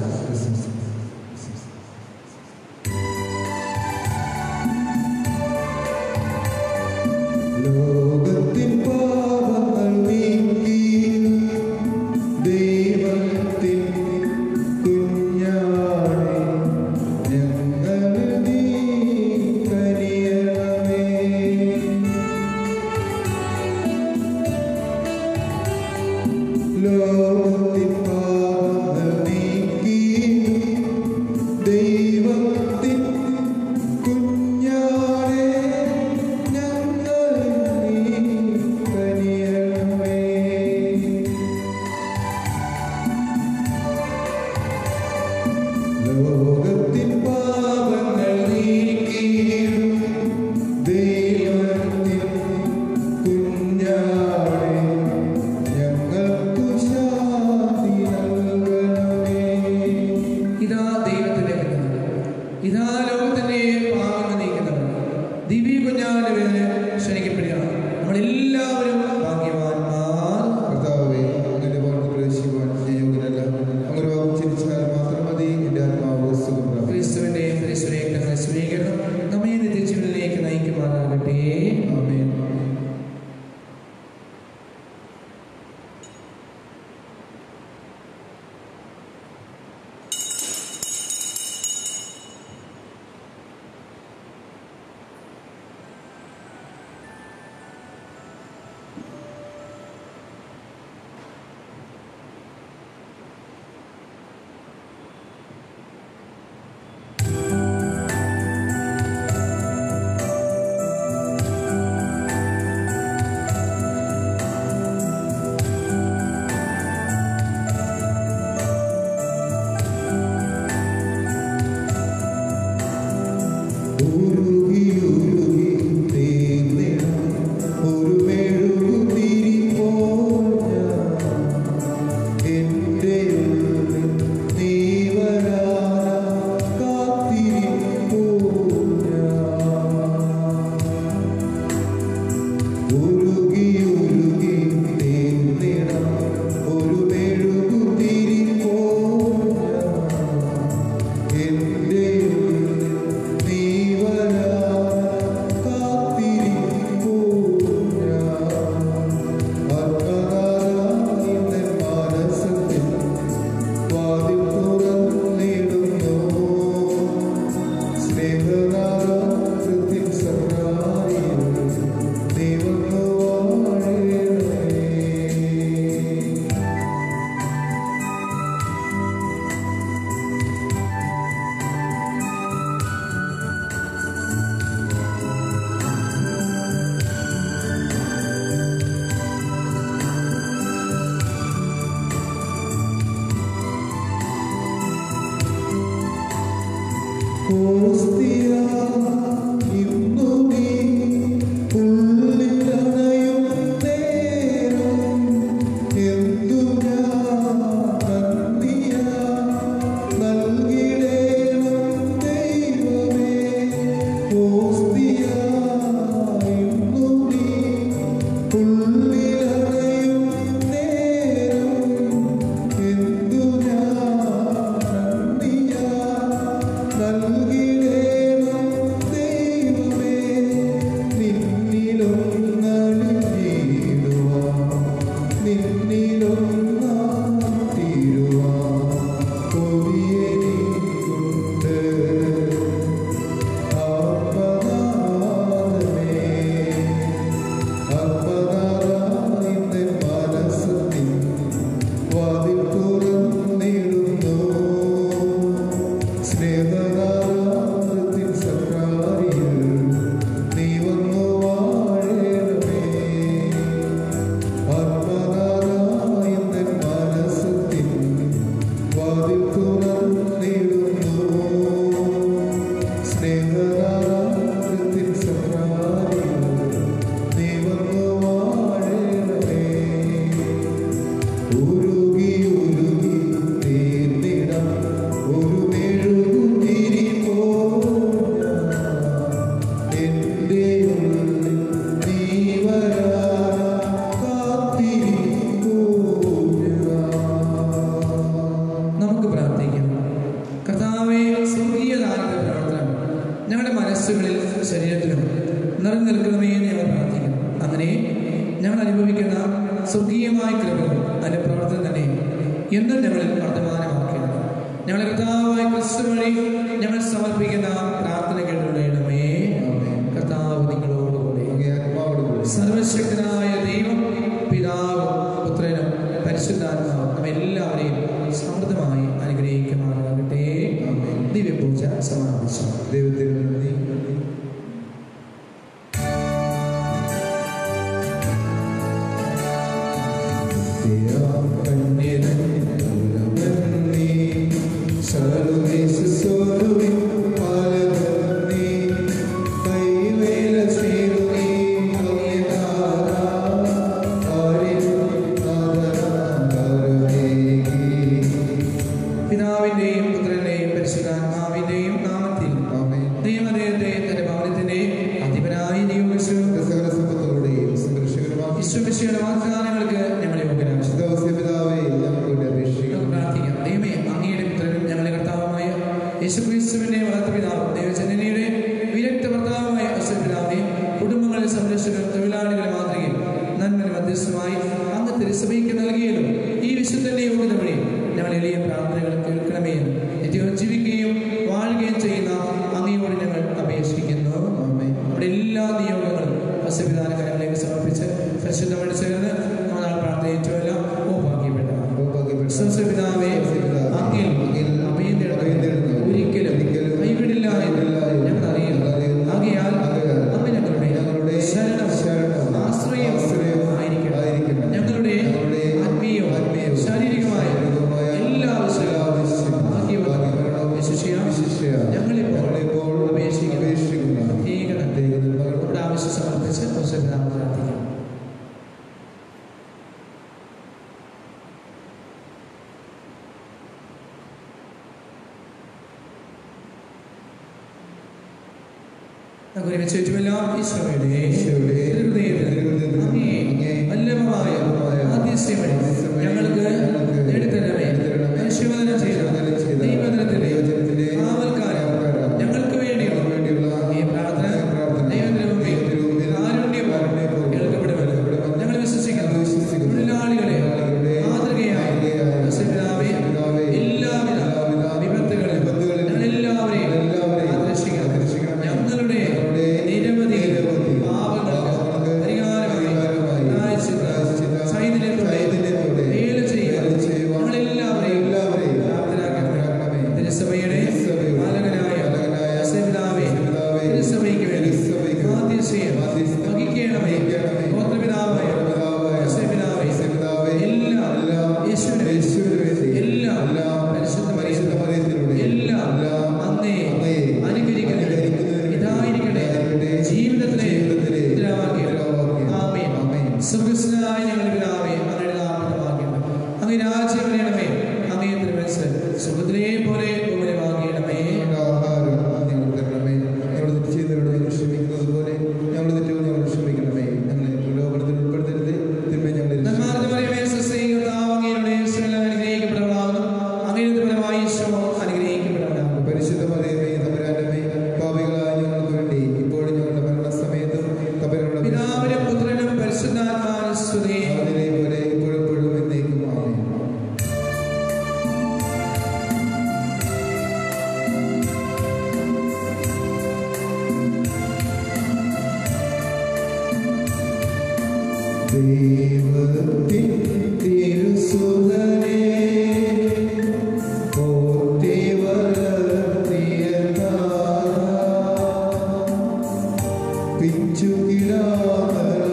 ലോകത്തിൻ പാപങ്ങൾ നീക്കി ദൈവത്തിൻ കുഞ്ഞാണെ ഞങ്ങൾ നീ കനിയണമേ ലോകത്തിൻ പാപങ്ങൾ നീക്കി ദൈവത്തിൻ കുഞ്ഞാണെ ഞങ്ങൾ നീ കനിയണമേ ലോകത്തിൻ പാപങ്ങൾ നീക്കിയിടും ദൈവത്തിൻ കുഞ്ഞാടെ ഞങ്ങൾക്കു ശാന്തി നൽകണമേ ഇതാ ദൈവത്തിന്റെ കുഞ്ഞാട് ഇതാ ലോകത്തിന്റെ പാപങ്ങൾ നീക്കുന്നവൻ ദിവ്യ കുഞ്ഞാന്റെ പേര് ക്ഷണിക്കപ്പെടുകയാണ് നമ്മളെല്ലാവരും ഭാഗ്യവാന്മാർ കർത്താവേ അങ്ങയുടെ വാക്ക് പ്രവേശിക്കുവാൻ ഞാൻ യോഗ്യനല്ല അങ്ങനെ വാക്ക് ചിരിച്ചാൽ മാത്രം മതി എൻ്റെ ആത്മാവ് സുഖം പ്രാപിക്കും ക്രിസ്തുവിന്റെയും ക്രിസ്തുവിനെയും ഞങ്ങളെ സ്വീകരണം നമ്മെ നിത്യജീവനിലേക്ക് നയിക്കുമാറാകട്ടെ ആമേൻ ഉരുകി ഉരുകി തീർന്നിടം ഒരു മെഴുകുതിരി പോൽ ഞാൻ. എൻ്റെ ഉള്ളിൽ നീ നിറഞ്ഞു നിൽക്കണമേ എന്ന് ഞങ്ങൾ പ്രാർത്ഥിക്കുന്നു അങ്ങനെ ഞങ്ങൾ അനുഭവിക്കുന്ന സ്വർഗീയമായ കൃപകൾ അതിന്റെ പ്രവർത്തനം തന്നെ എന്നും ഞങ്ങളിൽ വർദ്ധമാനമാക്കണം ഞങ്ങളെ കർത്താവായ ക്രിസ്തു വഴി ഞങ്ങൾ സമർപ്പിക്കുന്ന പ്രാർത്ഥന കേട്ടുകൊള്ളണമേ കർത്താവ് നിങ്ങളോടുകൂടെ അങ്ങേ ആത്മാവോടുകൂടി സർവശക്തനായ ദൈവം പിതാവ് പുത്രനും പരിശുദ്ധാത്മാവും നമ്മെല്ലാവരെയും സമൃദ്ധമായി അനുഗ്രഹിക്കുമാറാകട്ടെ ദിവ്യപൂജ സമാപിച്ചു ദൈവത്തിന് നന്ദി പിതാവിന്റെയും പുത്രന്റെയും പരിശുദ്ധാത്മാവിന്റെയും നാമത്തിൽ ആമേൻ. ദൈവദേവത്തെ തന്റെ ഭവനത്തിന്റെ അധിപനായി നിയോഗിച്ചു സകല സമ്പത്തുകളുടെയും സംരക്ഷകനുമാക്കി വിശ്വമിശയുടെ വാഗ്ദാനങ്ങൾക്ക് ഞങ്ങളെ യോഗ്യരാക്കി പിതാവേ ഞങ്ങളുടെ അപേക്ഷിക്കുന്നു നമുക്ക് പ്രാർത്ഥിക്കാം ദൈവമേ അങ്ങയുടെ പുത്രനും ഞങ്ങളുടെ കർത്താവുമായ യേശുക്രിസ്തുവിന്റെ വളർത്തുപിതാവ് ദൈവചനനയുടെ വിരക്ത ഭർത്താവുമായ അശ്വപിതാവെ കുടുംബങ്ങളെ സംരക്ഷകർ തൊഴിലാളികളെ മാതൃകയും നന്മന് മധ്യസ്ഥമായി അങ്ങ് തിരുസഭയ്ക്ക് നൽകിയതും ഈ വിശുദ്ധന്റെ യോഗ്യത വഴി ഞങ്ങൾ എളിയ പ്രാർത്ഥനകൾ കേൾക്കണമേ എന്ന് നിത്യവും ജീവിക്കുകയും വാഴുകയും ചെയ്യുന്ന അങ്ങയോട് ഞങ്ങൾ അപേക്ഷിക്കുന്നു ആമേൻ. നമ്മുടെ എല്ലാ നിയോഗങ്ങളും അശ്വപിതാന കരങ്ങളിലേക്ക് സമർപ്പിച്ച് പരിശുദ്ധമായിട്ട് ചേർന്ന് നമ്മൾ നാൾ പ്രാർത്ഥിച്ചുവെല്ലാം ഓ ഭാഗ്യപ്പെട്ടതാണ് പിതാവേ അങ്ങിൽ അഭയം തേടുന്നവരെ ഒരിക്കലും കൈവിടില്ല എന്ന് ഞങ്ങൾ അറിയുന്നു ആകയാൽ അങ്ങ് ഞങ്ങളുടെ ശരണം ആശ്രയം ആയിരിക്കണം ഞങ്ങളുടെ ആത്മീയവും ശാരീരികമായ എല്ലാ ആവശ്യങ്ങളും ഭാഗ്യവത്താം വിശിഷ്യ ഞങ്ങളിപ്പോൾ അപേക്ഷിക്കുന്ന പ്രത്യേക നമ്മുടെ ആവശ്യം സമർപ്പിച്ച് പിതാവ് പ്രാർത്ഥിക്കാം നമുക്ക് ഒരുമിച്ച് ചുറ്റുമെല്ലാം ഈശോയുടെ ഈശോയുടെ തിരുഹൃദയത്തിൽ തിരുഹൃദയത്തിൽ അങ്ങേ അങ്ങേ വല്ലഭമായ ആദ്യസ്യം വഴി ഞങ്ങൾക്ക് നേടിത്തരണമേ പരിശോധന ചെയ്ത ദൈവജനത്തിലെ കാവൽക്കാരൻ ഞങ്ങൾക്ക് വേണ്ടിയുള്ള ഈ പ്രാർത്ഥന ദൈവത്തിന്റെ മുമ്പിൽ കാരുണ്യവും കേൾക്കപ്പെടുമല്ലോ ഞങ്ങൾ വിശ്വസിക്കുന്നു തൊഴിലാളികളെ മാതൃകയായി യേശുപിതാവേ, എല്ലാവിധ വിപത്തുകളിലും ഞങ്ങളെല്ലാവരെയും ആദർശിക്കണം ഞങ്ങളുടെ നിരവധി പാപങ്ങൾക്ക് പരിഹാരമായി പ്രായശ്ചിത്ത ചൈതന്യത്തോടെ സുഖത്തിലെ പോലെ ഭൂമിയിലാകണമേ ആഹാരം ഞങ്ങൾ തരണമേ ഞങ്ങൾ തെറ്റ് ചെയ്തവരോട് ഞങ്ങൾ ക്ഷമിക്കുന്നത് പോലെ ഞങ്ങൾ തെറ്റുകൾ ഞങ്ങൾ ക്ഷമിക്കണമേ ഞങ്ങളെ പ്രലോഭനത്തിൽ ഉൾപ്പെടുത്തരുത് തിന്മ ഞങ്ങൾ നന്മാർന്ന മറിയമേ, സ്വസ്തി, കർത്താവ് അങ്ങയുടെ സ്ത്രീകളിൽ അനുഗ്രഹിക്കപ്പെട്ടവളാകുന്നു. അങ്ങയുടെ ഫലമായി ഈശോ അനുഗ്രഹിക്കപ്പെട്ടവനാകുന്നു. പരിശുദ്ധ മറിയമേ തമ്പുരാന്റമ്മേ പാപികളായ ഞങ്ങൾക്ക് വേണ്ടി ഇപ്പോഴും ഞങ്ങളുടെ മരണസമയത്തും തമ്പുരാനുടെ പിതാവിനും പുത്രനും പരിശുദ്ധാത്മാവിനും സ്തുതി. അതിനെ പോലെ ഇപ്പോഴും എപ്പോഴും എന്നേക്കും ആമേൻ ദൈവത്തിൻ തിരുസുതനേ പോറ്റി വളർത്തിയ താര പിച്ചുകിടാതര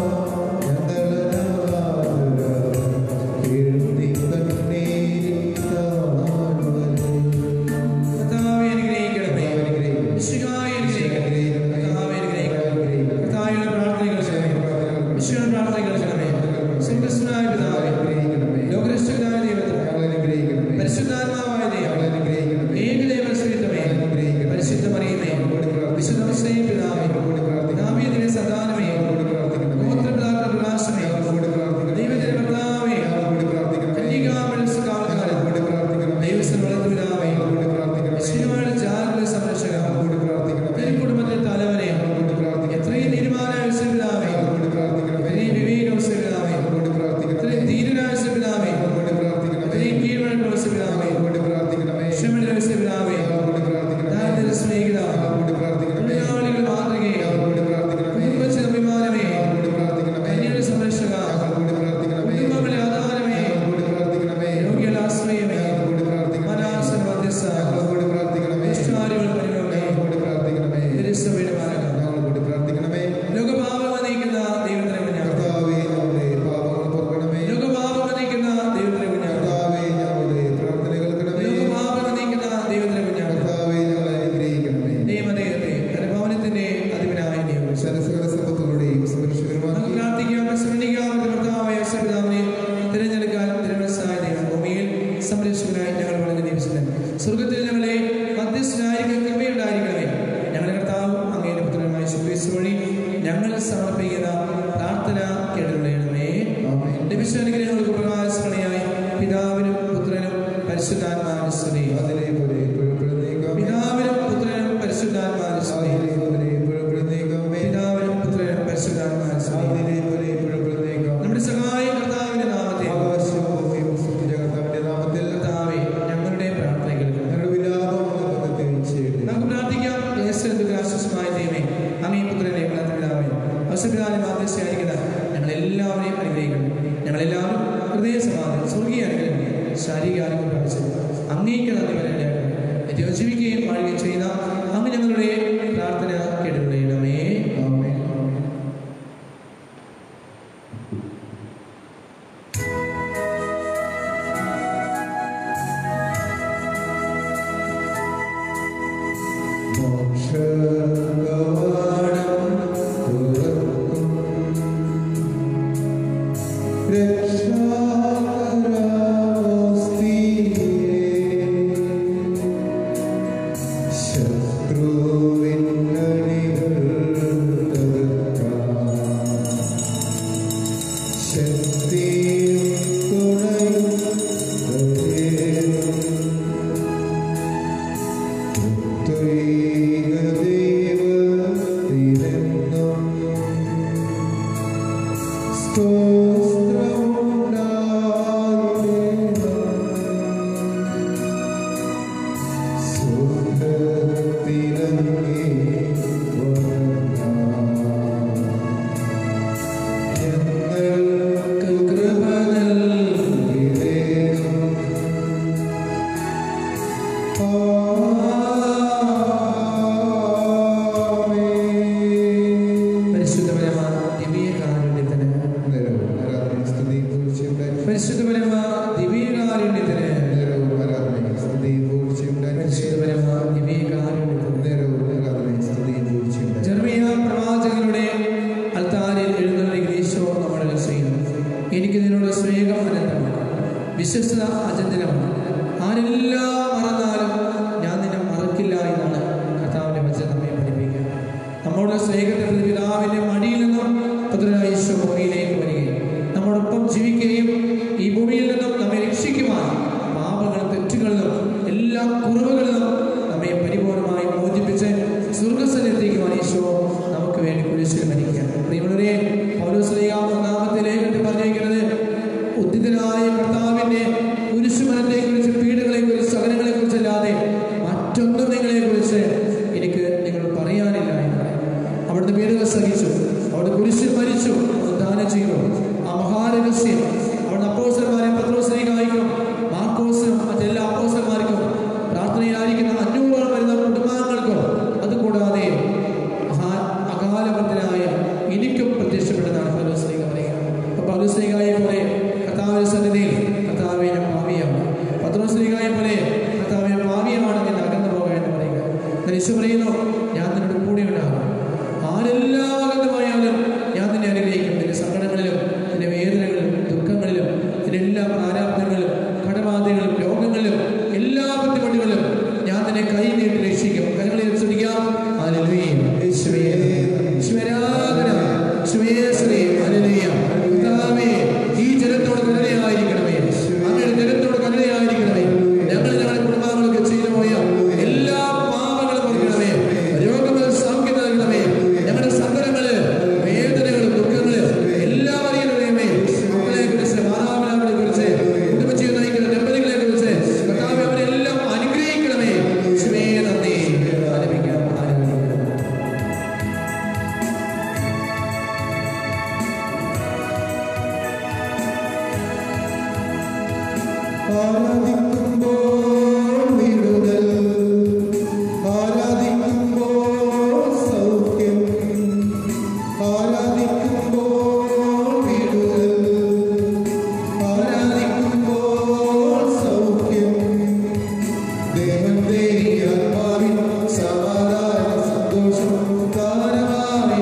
ഞങ്ങളനാദര കീർത്തി കണ്ണീരി താഴ്വരേ കർത്താവേ അനുഗ്രഹിക്കണമേ. ഈശോയെ അനുഗ്രഹിക്കണമേ. കർത്താവേ അനുഗ്രഹിക്കണമേ. കർത്താവിന്റെ പ്രാർത്ഥനകൾ കേൾക്കണമേ. ഈശോയുടെ പ്രാർത്ഥനകൾ കേൾക്കണമേ. സ്വർഗ്ഗസ്ഥനായ പിതാവേ, ലോകരക്ഷകനായ ദൈവത്തിന് പരിശുദ്ധാത്മാവായ ദൈവം ഏകദൈവ ശ്രീതമേ പരിശുദ്ധ മറിയമേ വിശുദ്ധ മിശിഹായെ പിതാവേ പിതാവേ സദാനമേ ഗോത്രപിതാക്കളുടെ പ്രകാശമേ ദൈവത്തിന്റെ കർത്താവേ കന്യകാമനസ്സുകാലക്കാരൻ ദൈവസ്ഥലത്ത് പിതാവേ വിശുദ്ധമായ ജാഗ്രത സംരക്ഷക ഈ കുടുംബത്തിന്റെ തലവനെ എത്രയും തീരുമാനമായ പിതാവേ എത്രയും വിവേകം പിതാവേ എത്രയും ധീരനായ പിതാവേ എത്രയും കീഴ്വഴക്കുള്ള പിതാവേ ക്ഷമയുടെ പിതാവേ ദാരിദ്ര്യ സ്നേഹിത തൊഴിലാളികൾ മാതൃകയെ കുടുംബത്തിന് അഭിമാനമേ കന്യയുടെ സംരക്ഷക കുടുംബങ്ങളെ ആധാരമേ രോഗികളുടെ ആശ്രയമേ മനാസന മധ്യസ്ഥ ഇഷ്ടാരികൾ പരിമളമേ തിരുസഭയുടെ മാനക ലോകപാപങ്ങൾ നയിക്കുന്ന ദൈവത്തിനെ കുഞ്ഞാണ് ലോകപാപങ്ങൾ നയിക്കുന്ന ദൈവത്തിനെ കുഞ്ഞാണ് ലോകപാപങ്ങൾ നയിക്കുന്ന ദൈവത്തിനെ കുഞ്ഞാണ് ദൈവദൈവത്തെ ഭവനത്തിന്റെ അധിപനായ നിയോഗിച്ചു നമുക്ക് പ്രാർത്ഥിക്കാം ശ്രമിക്കാം കർത്താവായ യേശുപിതാവിനെ തിരഞ്ഞെടുക്കാൻ തിരുമനസ്സായ ദൈവം ഭൂമിയിൽ സംരക്ഷകനായി ഞങ്ങൾ വളരെ നിയമിച്ചിട്ടുണ്ട് സ്വർഗത്തിൽ ഞങ്ങളെ മധ്യസ്ഥനായിരിക്കും കൃപയുണ്ടായിരിക്കണമേ ഞങ്ങളുടെ കർത്താവ് അങ്ങയുടെ പുത്രനുമായ സുബേസ് വഴി ഞങ്ങൾ സമർപ്പിക്കുന്ന പ്രാർത്ഥന കേട്ടുകൊള്ളണമേ ലഭിച്ച അനുഗ്രഹങ്ങൾക്ക് പ്രകാശമണിയായി പിതാവിനും പുത്രനും പരിശുദ്ധാത്മാവിനും സ്തുതി പിതാവിനും പുത്രനും പരിശുദ്ധാത്മാവിനും സ്തുതി പിതാവിനും പുത്രനും പരിശുദ്ധാത്മാവിനും സ്തുതി നമ്മുടെ സഹായം കർത്താവിന്റെ നാമത്തിൽ കർത്താവെ ഞങ്ങളുടെ പ്രാർത്ഥന കേൾക്കണം നമുക്ക് പ്രാർത്ഥിക്കാം യേശുവിന്റെ ദൈവമേ അങ്ങേ പുത്രനെ പിതാവേ അവസരപിതാവിനെ മാതൃശയായിരിക്കുന്ന ഞങ്ങളെല്ലാവരെയും അനുഗ്രഹിക്കണം ഞങ്ങളെല്ലാവരും ഹൃദയ സമാധാനം സ്വർഗീയ അനുഗ്രഹം ശാരീരിക ആരോഗ്യം പ്രാപിച്ചു അങ്ങേക്ക് നന്ദി വരേണ്ടതാണ് ജീവിക്കുകയും വാഴുകയും ചെയ്യുന്ന അങ്ങ് ഞങ്ങളുടെ പ്രാർത്ഥന കേട്ടുകൊള്ളണമേ പരിശുദ്ധപരമായ ദിവ്യകാരുണ്യത്തിന് പരിശുദ്ധപരമായ ദിവ്യകാരുണ്യത്തിന് പരിശുദ്ധപരമായ ദിവ്യകാരുണ്യത്തിന് ജർമിയ പ്രവാചകരുടെ അൽത്താരിൽ എഴുന്നള്ളിക്കുന്ന ഈശോ നമ്മളെ ചെയ്യുന്നു എനിക്ക് നിന്നോട് സ്നേഹം അനന്തമാണ് വിശ്വസ്ത അചഞ്ചലമാണ് ആരെല്ലാം മറന്നാലും ഞാൻ നിന്നെ മറക്കില്ല എന്നാണ് കർത്താവിന്റെ വചനം നമ്മെ പഠിപ്പിക്കുക നമ്മളുടെ സ്നേഹത്തെ പ്രതി പിതാവിന്റെ മടിയിൽ നിന്നും പുത്രനായ യേശു ഭൂമിയിലേക്ക് വരികയും നമ്മോടൊപ്പം ജീവിക്കുകയും ഈ ഭൂമിയിൽ നിന്നും നമ്മെ രക്ഷിക്കുവാൻ പാപങ്ങളും തെറ്റുകളിലും എല്ലാ കുറവുകളിലും നമ്മെ പരിപൂർണമായി മോചിപ്പിച്ച് സ്വർഗസ്ഥലെത്തിക്കുവാൻ ഈശോ നമുക്ക് വേണ്ടി കുരിശിൽ മരിക്കുക പ്രിയമുള്ളവരെ പൗലോസ്ലിഹ ഒന്നാമത്തെ ലേഖനത്തിൽ പറഞ്ഞിരിക്കുന്നത് ഉദ്ധിതനായ കർത്താവിന്റെ കുരിശുമരത്തെ കുറിച്ച് പീഡകളെ കുറിച്ച് സകലങ്ങളെ കുറിച്ചല്ലാതെ മറ്റൊന്നും നിങ്ങളെ കുറിച്ച് എനിക്ക് നിങ്ങൾ പറയാനില്ല എന്നാണ് അവിടുന്ന് പീഡകൾ സഹിച്ചു അവിടുന്ന് കുരിശിൽ മരിച്ചു ദാനം ചെയ്തു ആ മഹാരഹസ്യം അവിടുന്ന് അപ്പോസന്മാരെ പത്രോസ്ലിഹായിക്കും മാർക്കോസിനും മറ്റെല്ലാ അപ്പോസന്മാർക്കും പ്രാർത്ഥനയിലായിരിക്കുന്ന അഞ്ഞൂറോളം വരുന്ന കുടുംബാംഗങ്ങൾക്കും അതുകൂടാതെ മഹാ- അകാലഭക്തനായ എനിക്കും പ്രത്യക്ഷപ്പെട്ടതാണ് പൗലോസ്ലിഹ പറയുക അപ്പൊ പൗലോസ്ലിഹായെ പോലെ കർത്താവിന്റെ സന്നിധിയിൽ കർത്താവിനെ ഭാവിയാണ് പത്രോസ്ലിഹായെ പോലെ കർത്താവിനെ ഭാവിയാണ് എന്ന് അകന്നു പോകാൻ എന്ന് പറയുക എന്നാൽ യേശു പറയുന്നു ഞാൻ നിന്നോട് കൂടെ ഉണ്ടാകും ആരെല്ലാം അകന്നു പോയാലും ഞാൻ നിന്നെ അനുഗ്രഹിക്കും നിന്റെ സങ്കടങ്ങളിലും നിന്റെ വേദനകളിലും ദുഃഖങ്ങളിലും നിന്റെ എല്ലാ പ്രാരാബ്ദങ്ങളിലും കടബാധകളിലും രോഗങ്ങളിലും എല്ലാ ബുദ്ധിമുട്ടുകളിലും ഞാൻ നിന്നെ കൈ നീട്ടി രക്ഷിക്കും കരങ്ങളിൽ സ്തുതിക്കാം ഹല്ലേലൂയ. യേശുവേ യേശുവേ ആരാധന. യേശുവേ സ്തുതി. ഹല്ലേലൂയ. കർത്താവേ, ഈ ജനത്തോട് കരുണയായിരിക്കണമേ അങ്ങയുടെ ജനത്തോട് കരുണയായിരിക്കണമേ ഞങ്ങൾ ഞങ്ങളുടെ കുടുംബാംഗങ്ങൾക്ക് ചെയ്തു പോയ എല്ലാ പാപങ്ങളും പൊറുക്കണമേ രോഗങ്ങൾ സൗഖ്യം നൽകണമേ ഞങ്ങളുടെ സങ്കടങ്ങള് വേദനകള് ദുഃഖങ്ങള് എല്ലാം അറിയണമേ മക്കളെ കുറിച്ച് മാതാപിതാക്കളെ കുറിച്ച് കുടുംബജീവിതം നയിക്കുന്ന ദമ്പതികളെ കുറിച്ച് കർത്താവ് അവരെല്ലാം അനുഗ്രഹിക്കണമേ യേശുവേ നന്ദി ആലപിക്കാം ആലപിക്കാം ആരാധിക്കുമ്പോൾ വിടുതൽ ആരാധിക്കുമ്പോൾ സൗഖ്യം ആരാധിക്കുമ്പോൾ വിടുതൽ ആരാധിക്കുമ്പോൾ സൗഖ്യം ദൈവത്തെ ആത്മാവിൻ സമാധാന സന്തോഷം താരമായ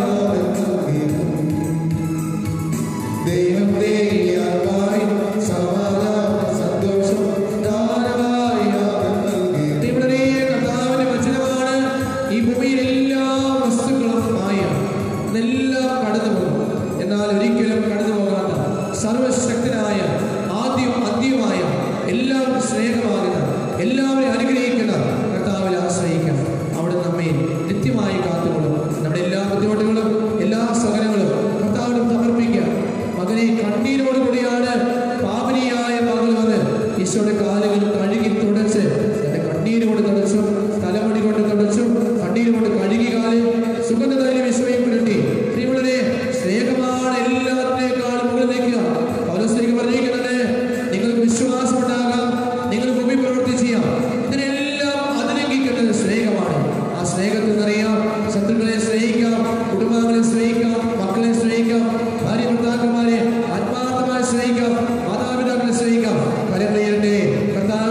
ദൈവത്തെ ആത്മാവിൻ സമാധാന സന്തോഷം താരമായ ദൈവമേ, കർത്താവിന്റെ വചനമാണ് ഈ ഭൂമിയിൽ എല്ലാ വസ്തുക്കളും മായ ഇതെല്ലാം കടന്നു പോകും എന്നാൽ ഒരിക്കലും കടന്നു പോകാത്ത സർവശക്തനായ ആദ്യം അന്ത്യമായ എല്ലാവർക്കും സ്നേഹമാകുന്ന എല്ലാവരെയും അനുഗ്രഹിക്കുന്ന കർത്താവിൽ ആശ്രയിക്കണം അവിടെ നമ്മെ നിത്യമായി കാത്തുകൊള്ളും നമ്മുടെ എല്ലാ ബുദ്ധിമുട്ടുകളും എല്ലാ സഹനങ്ങളും കർത്താവിനും സമർപ്പിക്കുക മകനെ കണ്ണീരോട് കൂടിയാണ് പാപനിയായ മകൾ വന്ന് ഈശോയുടെ കാലുകൾ കഴുകി തുടച്ച് എന്റെ കണ്ണീര് കൊണ്ട് തുടച്ചു തലമുടി കൊണ്ട് തുടച്ചു കണ്ണീര് കൊണ്ട് കഴുകി കാല് സുഗന്ധതൈലം ഈശോയും പുരട്ടി പ്രിയമുള്ളവരെ സ്നേഹമാണ് എല്ലാത്തിനേക്കാളും മുകളിലേക്ക് പൗലോസ്ലിഹ പറഞ്ഞിരിക്കുന്നത് നിങ്ങൾക്ക് വിശ്വാസം ഉണ്ടാകാം നിങ്ങൾ ഭൂമി പ്രവൃത്തി ചെയ്യാം ഇതിനെല്ലാം അതിലംഘിക്കുന്നത് സ്നേഹമാണ് ആ സ്നേഹത്തിൽ നിന്നറിയാം ശത്രുക്കളെ സ്നേഹിക്കാം കുടുംബാംഗങ്ങളെ സ്നേഹിക്കാം മക്കളെ സ്നേഹിക്കാം ഭാര്യ ഭർത്താക്കന്മാരെ ആത്മാർത്ഥമായി സ്നേഹിക്കാം മാതാപിതാക്കളെ സ്നേഹിക്കാം കരങ്ങളുയരട്ടെ കർത്താവ്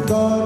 താൻ